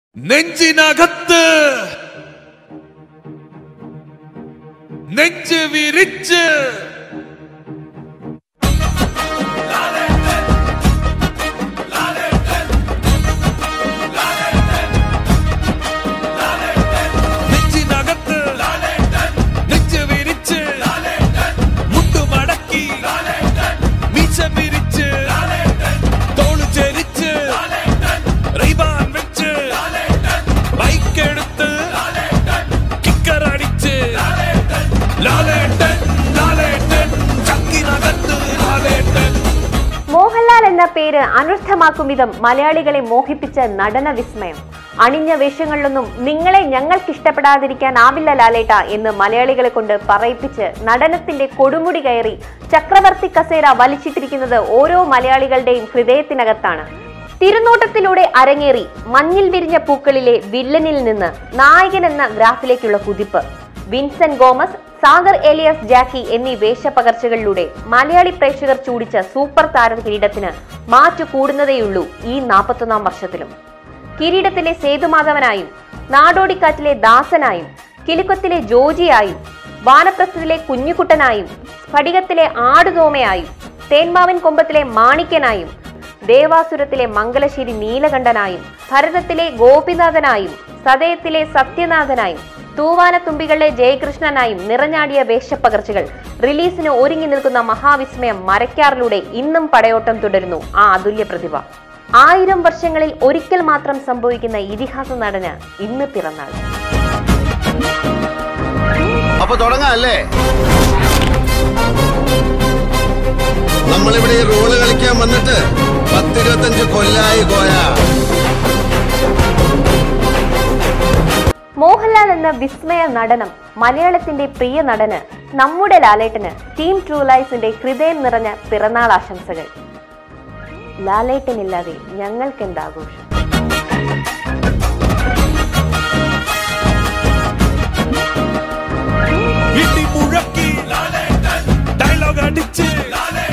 നെഞ്ചിനകത്ത് നെഞ്ച് വിരിച്ച് നെഞ്ചിനകത്ത് നെഞ്ച് വിരിച്ച് മുട്ടുമടക്കി മീശ പിരിച്ച് തോള് ചരിച്ച് റൈബാൻ വെച്ച് ബൈക്ക് എടുത്ത് കിക്കർ അടിച്ച് ലാലേട്ടൻ ലാലേട്ടൻ ചക്കിനകത്ത് ലാലേട്ടൻ മോഹൻലാൽ എന്ന പേര് അനർത്ഥമാക്കും വിധം മലയാളികളെ മോഹിപ്പിച്ച നടന വിസ്മയം അണിഞ്ഞ വേഷങ്ങളിലൊന്നും നിങ്ങളെ ഞങ്ങൾക്ക് ഇഷ്ടപ്പെടാതിരിക്കാനാവില്ല ലാലേട്ട എന്ന് മലയാളികളെ കൊണ്ട് പറയിപ്പിച്ച് നടനത്തിന്റെ കൊടുമുടി കയറി ചക്രവർത്തി കസേര വലിച്ചിട്ടിരിക്കുന്നത് ഓരോ മലയാളികളുടെയും ഹൃദയത്തിനകത്താണ് തിരുനോട്ടത്തിലൂടെ അരങ്ങേറി മഞ്ഞിൽ വിരിഞ്ഞ പൂക്കളിലെ വില്ലനിൽ നിന്ന് നായകൻ എന്ന ഗ്രാഫിലേക്കുള്ള കുതിപ്പ് Vincent Gomez Sagar alias Jacky എന്നീ വേഷപകർച്ചകളിലൂടെ മലയാളി പ്രേക്ഷകർ ചൂടിച്ച സൂപ്പർ താര കിരീടത്തിന് മാറ്റു കൂടുന്നതേയുള്ളൂ ഈ നാൽപ്പത്തൊന്നാം വർഷത്തിലും കിരീടത്തിലെ സേതുമാധവനായും നാടോടിക്കാറ്റിലെ ദാസനായും കിലുക്കത്തിലെ ജോജിയായും വാനപ്രസ്ഥത്തിലെ കുഞ്ഞുകുട്ടനായും സ്ഫടികത്തിലെ ആടുതോമയായും തേന്മാവിൻ കൊമ്പത്തിലെ മാണിക്യനായും ദേവാസുരത്തിലെ മംഗലശ്ശേരി നീലകണ്ഠനായും ഭരതത്തിലെ ഗോപിനാഥനായും സതയത്തിലെ സത്യനാഥനായും തൂവാനത്തുമ്പികളിലെ ജയകൃഷ്ണനായും നിറഞ്ഞാടിയ വേഷപ്പകർച്ചകൾ റിലീസിന് ഒരുങ്ങി നിൽക്കുന്ന മഹാവിസ്മയം മരക്കാറിലൂടെ ഇന്നും പടയോട്ടം തുടരുന്നു ആ അതുല്യ പ്രതിഭ ആയിരം വർഷങ്ങളിൽ ഒരിക്കൽ മാത്രം സംഭവിക്കുന്ന ഇതിഹാസ നടന് ഇന്ന് പിറന്നാൾ അപ്പൊ തുടങ്ങാം അല്ലേ നമ്മളിവിടെ ഈ റോള് കളിക്കാൻ വന്നിട്ട് പത്തിരുപത്തഞ്ച് കൊല്ലായി കോയ മോഹൻലാൽ എന്ന വിസ്മയ നടനം മലയാളത്തിന്റെ പ്രിയ നടന് നമ്മുടെ ലാലേട്ടന് ടീം ട്രൂ ലൈഫിന്റെ ഹൃദയം നിറഞ്ഞ പിറന്നാൾ ആശംസകൾ ലാലേട്ടനില്ലാതെ ഞങ്ങൾക്കെന്താഘോഷം ഇടി മുഴക്കി ഡയലോഗ് അടിച്ച്